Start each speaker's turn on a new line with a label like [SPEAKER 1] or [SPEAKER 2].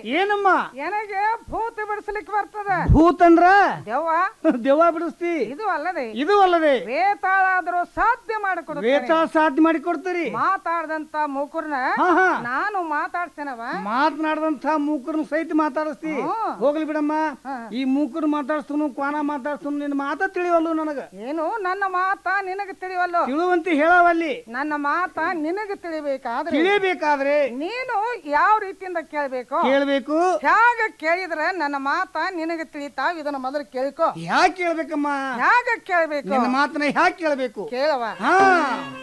[SPEAKER 1] ಏನಮ್ಮ
[SPEAKER 2] ನನಗೆ ಭೂತ ಬಿಡಿಸ್ಲಿಕ್ಕೆ ಬರ್ತದ
[SPEAKER 1] ಭೂತ್ ಅಂದ್ರ
[SPEAKER 2] ದೆವ್ವ
[SPEAKER 1] ದೆವ್ವ ಬಿಡಿಸ್ತಿ
[SPEAKER 2] ಇದು ಅಲ್ಲದೆ
[SPEAKER 1] ಇದು ಅಲ್ಲದೆ
[SPEAKER 2] ವೇತಾಳಾದ್ರೂ ಸಾಧ್ಯ ಮಾಡಿಕೊಡುತ್ತೇನೆ
[SPEAKER 1] ವೇತ ಸಾಧ್ಯ ಮಾಡಿ ಕೊಡ್ತೀರಿ
[SPEAKER 2] ಮಾತಾಡ್ದಂತ ಮೂಕರ್ನ
[SPEAKER 1] ಹಾ ಹಾ
[SPEAKER 2] ನಾನು ಮಾತಾಡ್ತೇನವ
[SPEAKER 1] ಮಾತನಾಡದಂತ ಮೂಕರ್ನ ಸಹಿತ ಮಾತಾಡಿಸ್ತಿ
[SPEAKER 2] ಹ್ಮ್.
[SPEAKER 1] ಹೋಗ್ಲಿ ಬಿಡಮ್ಮ
[SPEAKER 2] ಹಾ.
[SPEAKER 1] ಈ ಮೂಕರ್ ಮಾತಾಡ್ಸ್ತನು ಕ್ವಾನ ಮಾತಾಡ್ಸ್ತನು ನಿನ್ನ ಮಾತ ತಿಳಿವಲ್ಲು ನನಗ
[SPEAKER 2] ಏನು ನನ್ನ ಮಾತ ನಿನಗೆ ತಿಳಿವಲ್ಲೋ
[SPEAKER 1] ತಿಳುವಂತಿ ಹೇಳವಲ್ಲಿ
[SPEAKER 2] ನನ್ನ ಮಾತ ನಿನಗೆ ತಿಳಿಬೇಕಾದ್ರೆ
[SPEAKER 1] ತಿಳಿಬೇಕಾದ್ರೆ
[SPEAKER 2] ನೀನು ಯಾವ ರೀತಿಯಿಂದ ಕೇಳ್ಬೇಕು
[SPEAKER 1] ಕೇಳ್ಬೇಕು
[SPEAKER 2] ಹೇಗ ಕೇಳಿದ್ರೆ ನನ್ನ ಮಾತ ನಿನಗೆ ತಿಳಿತಾವ್ ಇದನ್ನ ಮೊದಲು ಕೇಳ್ಕೊ
[SPEAKER 1] ಯಾಕೆ ಕೇಳ್ಬೇಕಮ್ಮ
[SPEAKER 2] ಹೇಗ ಕೇಳ್ಬೇಕು
[SPEAKER 1] ನಿನ್ನ ಮಾತನ್ನ ಯಾಕೆ ಕೇಳ್ಬೇಕು
[SPEAKER 2] ಕೇಳವ
[SPEAKER 1] ಹಾ